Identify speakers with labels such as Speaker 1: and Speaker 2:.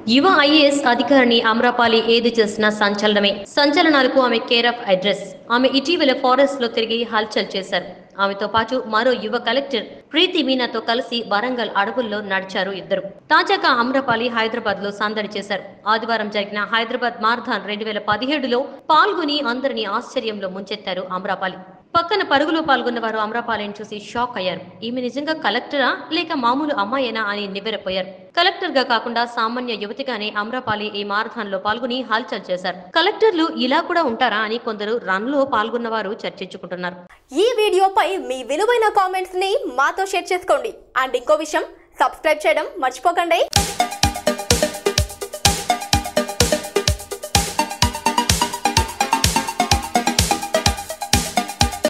Speaker 1: యువ ఐఏఎస్ అధికారిని అమ్రపాలి ఏది చేసిన సంచలనమే సంచలనాలకు ఆమె కేర్ ఆఫ్ అడ్రస్ ఆమె ఇటీవల ఫారెస్ట్ లో తిరిగి హల్చల్ చేశారు ఆమెతో పాటు మరో యువ కలెక్టర్ ప్రీతి మీనాతో కలిసి వరంగల్ అడవుల్లో నడిచారు ఇద్దరు తాజాగా అమ్రపాలి హైదరాబాద్ లో సందడి చేశారు ఆదివారం జరిగిన హైదరాబాద్ మారథాన్ రెండు వేల పదిహేడులో పాల్గొని అందరినీ ఆశ్చర్యంలో ముంచెత్తారు అమ్రపాలి పక్కన పరుగులో పాల్గొన్న వారు అమ్రపాలిని చూసి షాక్ అయ్యారు ఈమె నిజంగా కలెక్టరా లేక మామూలు అమ్మాయేనా అని నివ్వెరపోయారు కలెక్టర్ గా కాకుండా సామాన్య యువతిగానే అమ్రపాలి ఈ మారథాన్ లో పాల్గొని హల్చల్ చేశారు కలెక్టర్లు ఇలా కూడా ఉంటారా అని కొందరు రన్ లో పాల్గొన్న వారు చర్చించుకుంటున్నారు
Speaker 2: ఈ వీడియోపై మీ విలువైన కామెంట్స్ ని మాతో షేర్ చేసుకోండి అండ్ ఇంకో విషయం సబ్స్క్రైబ్ చేయడం మర్చిపోకండి